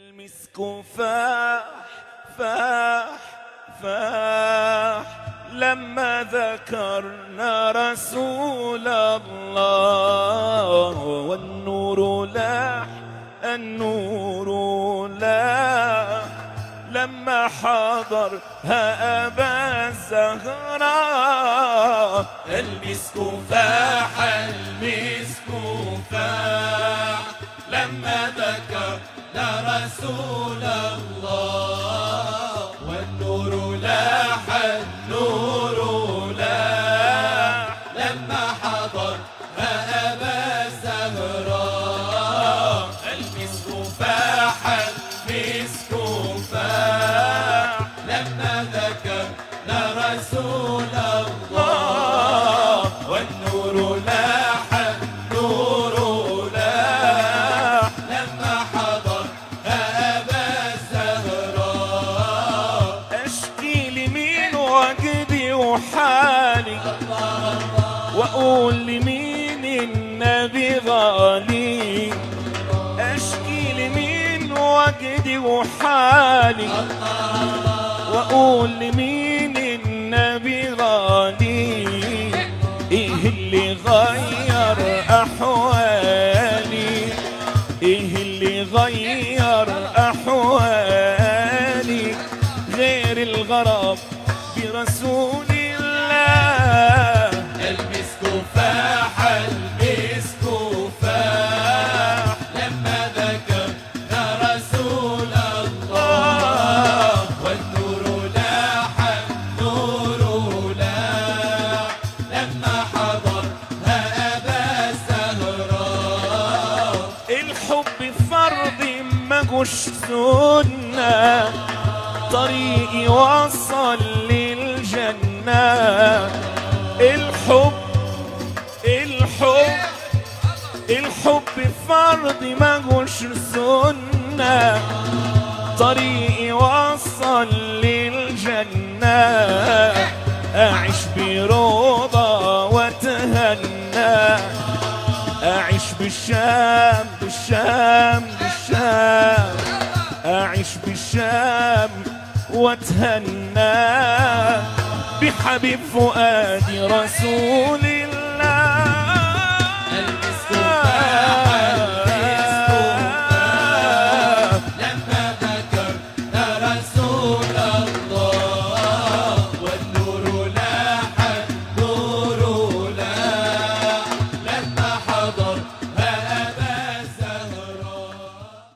المسك فاح فاح فاح لما ذكرنا رسول الله والنور لاح النور لاح لما حضر ها أبا الزهراء المسك فاح المسك فاح لما ذكرنا رسول الله والنور لاح النور لاح لما حضر أبا الزهراء المسك فاح المسك فاح لما ذكرنا رسول الله والنور لاح النور لاح لما حضر أبا الزهراء أشكي لمين وجدي وحالي وأقول لمين النبي غالي أشكي لمين وجدي وحالي وأقول لمين النبي غالي إيه اللي غير أحوالي إيه اللي غير أحوالي غير الغرب برسول الله المسك فاح المسك فاح لما ذكرنا رسول الله والنور لاح النور لاح لما حضر أبا الزهراء الحب فرض مجوش سنة طريقي وصل للجنة الحب الحب الحب فرض مجوش سنة طريقي وصل للجنة أعيش برضا وأتهنى أعيش بالشام بالشام بالشام أعيش بالشام وأتهنى بحبيب فؤادي رسول الله المسك فاح